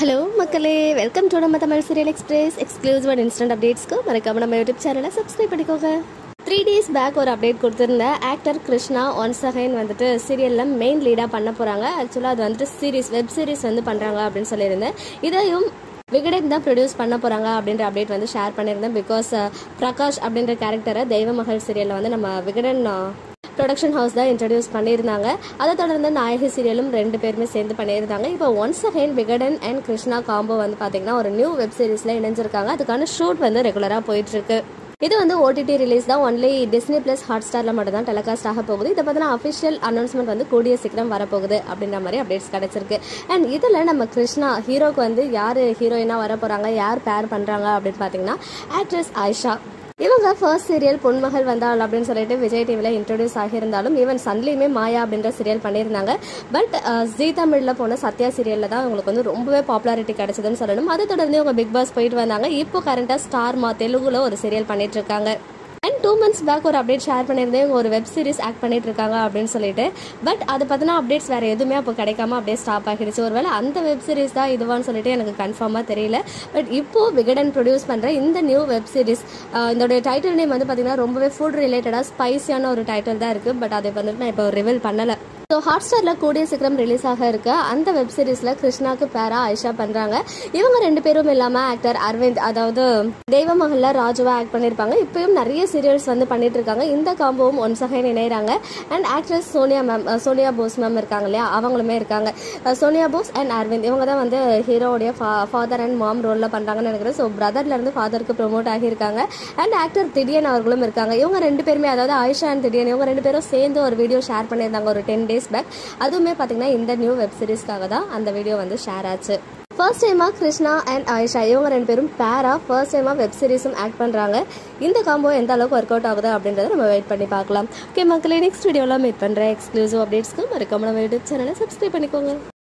hello மக்களே welcome to நம்ம Tamil serial express exclusive and instant அப்டேட்ஸ்க்கு மறக்காம நம்ம யூடியூப் சேனலை சப்ஸ்கிரைப் பண்ணிக்கோங்க த்ரீ டேஸ் பேக் ஒரு அப்டேட் கொடுத்துருந்த ஆக்டர் கிருஷ்ணா ஒன்ஸ் அகைன் வந்துட்டு சீரியலில் மெயின் லீடாக பண்ண போகிறாங்க ஆக்சுவலாக அது வந்துட்டு சீரிஸ் வெப் சீரிஸ் வந்து பண்ணுறாங்க அப்படின்னு சொல்லியிருந்தேன் இதையும் விகடன் தான் ப்ரொடியூஸ் பண்ண போகிறாங்க அப்படின்ற அப்டேட் வந்து ஷேர் பண்ணியிருந்தேன் பிகாஸ் பிரகாஷ் அப்படின்ற கேரக்டரை தெய்வ மகள் சீரியலில் வந்து நம்ம விகடன் ப்ரொடக்ஷன் ஹவுஸ் தான் இன்ட்ரடியூஸ் பண்ணியிருந்தாங்க அதை தொடர்ந்து நாயகி சீரியலும் ரெண்டு பேருமே சேர்ந்து பண்ணியிருந்தாங்க இப்போ once again Vikatan and Krishna combo வந்து பார்த்தீங்கன்னா ஒரு நியூ வெப் சீரிஸில் இணைஞ்சிருக்காங்க அதுக்கான ஷூட் வந்து ரெகுலராக போயிட்டுருக்கு இது வந்து ஓடிடி ரிலீஸ் தான் ஒன்லி டிஸ்னி பிளஸ் ஹாட் ஸ்டாரில் மட்டும் தான் டெலிகாஸ்ட் ஆக போகுது இதை பற்றின அஃபிஷியல் அனௌன்ஸ்மெண்ட் வந்து கூடிய சீக்கிரம் வரப்போகுது அப்படின்ற மாதிரி அப்டேட்ஸ் கிடச்சிருக்கு அண்ட் இதில் நம்ம கிருஷ்ணா ஹீரோக்கு வந்து யார் ஹீரோயினாக வர போகிறாங்க யார் பேர் பண்ணுறாங்க அப்படின்னு பார்த்தீங்கன்னா ஆக்ட்ரஸ் ஆயிஷா இவங்க ஃபர்ஸ்ட் சீரியல் பொன்மகள் வந்தாள் அப்படின்னு சொல்லிட்டு விஜய் டிவியில் இன்ட்ரடியூஸ் ஆகியிருந்தாலும் ஈவன் சன்லேயுமே மாயா அப்படின்ற சீரியல் பண்ணியிருந்தாங்க பட் ஜீ தமிழில் போன சத்யா சீரியலில் தான் இவங்களுக்கு வந்து ரொம்பவே பாப்புலாரிட்டி கிடைச்சதுன்னு சொல்லணும் அதை தொடர்ந்து இவங்க பிக் பாஸ் போயிட்டு வந்தாங்க இப்போ கரண்ட்டாக ஸ்டார் மா தெலுங்குல ஒரு சீரியல் பண்ணிட்டு இருக்காங்க அண்ட் டூ மந்த்ஸ் பேக் ஒரு அப்டேட் ஷேர் பண்ணியிருந்தேன் இவங்க ஒரு வெப் சீரிஸ் ஆக்ட் பண்ணிட்டு இருக்காங்க அப்படின்னு சொல்லிட்டு பட் அதை பற்றின அப்டேட்ஸ் வேறு எதுவுமே அப்போ கிடைக்காம அப்படியே ஸ்டாப் ஆகிடுச்சு ஒருவேளை அந்த வெப் சீரிஸ் தான் இதுவான்னு சொல்லிட்டு எனக்கு கன்ஃபார்மாக தெரியல பட் இப்போ விகடன் ப்ரொடியூஸ் பண்ணுற இந்த நியூ வெப் சீரிஸ் இதோடைய டைட்டில் நேம் வந்து பார்த்தீங்கன்னா ரொம்பவே ஃபுட் ரிலேட்டடாக ஸ்பைசியான ஒரு டைட்டில் தான் இருக்குது பட் அதை வந்துட்டு நான் இப்போ ரிவீல் பண்ணலை ஸோ ஹாட் ஸ்டாரில் கூடிய சீக்கிரம் ரிலீஸ் ஆக இருக்க அந்த வெப் சீரிஸில் கிருஷ்ணாக்கு பேரா ஆயிஷா பண்ணுறாங்க இவங்க ரெண்டு பேரும் இல்லாமல் ஆக்டர் அரவிந்த் அதாவது தெய்வ மகளில் ராஜுவா ஆக்ட் பண்ணியிருப்பாங்க இப்பயும் நிறைய சீரியல்ஸ் வந்து பண்ணிட்டு இருக்காங்க இந்த காம்போவும் ஒன் சகைன் இணைகிறாங்க and actress Sonia ma'am Sonia Bose ma'am இருக்காங்க இல்லையா அவங்களுமே இருக்காங்க அஹ் சோனியா போஸ் அண்ட் அரவிந்த் இவங்க தான் வந்து ஹீரோடைய ஃபாதர் அண்ட் மாம் ரோலில் பண்ணுறாங்கன்னு நினைக்கிறேன் ஸோ பிரதர்லேருந்து ஃபாதருக்கு ப்ரொமோட் ஆகியிருக்காங்க அண்ட் ஆக்டர் திடியன் அவர்களும் இருக்காங்க இவங்க ரெண்டு பேருமே அதாவது ஆயிஷா அண்ட் திடியன் இவங்க ரெண்டு பேரும் சேர்ந்து ஒரு வீடியோ ஷேர் பண்ணியிருந்தாங்க ஒரு டென் டேஸ் பேக் அதுவுமே பார்த்தீங்கன்னா இந்த நியூ வெப் சீரிஸ்க்காக தான் அந்த வீடியோ வந்து ஷேர் ஆச்சு ஃபர்ஸ்ட் டைமாக கிருஷ்ணா அண்ட் ஆயிஷா இவங்க ரெண்டு பேரும் பேரா ஃபர்ஸ்ட் டைமாக வெப் சீரிஸும் ஆக்ட் பண்ணுறாங்க இந்த காம்போ எந்த அளவுக்கு ஒர்க் அவுட் ஆகுது அப்படின்றத நம்ம வெயிட் பண்ணி பார்க்கலாம் ஓகே மக்களே நெக்ஸ்ட் வீடியோவில் மீட் பண்ணுறேன் எக்ஸ்க்ளூசிவ் அப்டேட்ஸ்க்கு மறக்காம நம்ம யூடியூப் சேனலை சப்ஸ்கிரைப் பண்ணிக்கோங்க